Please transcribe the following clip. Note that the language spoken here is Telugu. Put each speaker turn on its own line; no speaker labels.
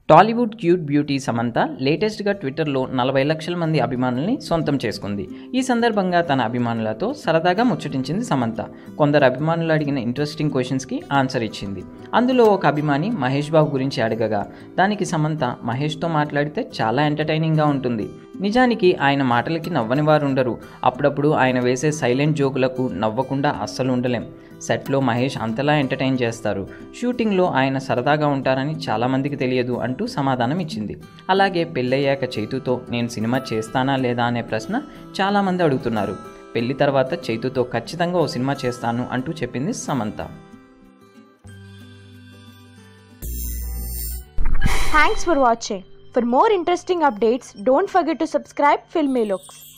టాలీవుడ్ క్యూట్ బ్యూటీ సమంత లేటెస్ట్గా ట్విట్టర్లో నలభై లక్షల మంది అభిమానుల్ని సొంతం చేసుకుంది ఈ సందర్భంగా తన అభిమానులతో సరదాగా ముచ్చటించింది సమంత కొందరు అభిమానులు అడిగిన ఇంట్రెస్టింగ్ క్వశ్చన్స్కి ఆన్సర్ ఇచ్చింది అందులో ఒక అభిమాని మహేష్ బాబు గురించి అడగగా దానికి సమంత మహేష్తో మాట్లాడితే చాలా ఎంటర్టైనింగ్గా ఉంటుంది నిజానికి ఆయన మాటలకి నవ్వని వారు ఉండరు అప్పుడప్పుడు ఆయన వేసే సైలెంట్ జోకులకు నవ్వకుండా అస్సలు ఉండలేం సెట్లో మహేష్ అంతలా ఎంటర్టైన్ చేస్తారు షూటింగ్లో ఆయన సరదాగా ఉంటారని చాలామందికి తెలియదు అంటూ సమాధానం ఇచ్చింది అలాగే పెళ్ళయ్యాక చైతుతో నేను సినిమా చేస్తానా లేదా అనే ప్రశ్న చాలామంది అడుగుతున్నారు పెళ్లి తర్వాత చైతుతో ఖచ్చితంగా ఓ సినిమా చేస్తాను అంటూ చెప్పింది Samantha
Thanks for watching. For more interesting updates, don't forget to subscribe Filmy Looks.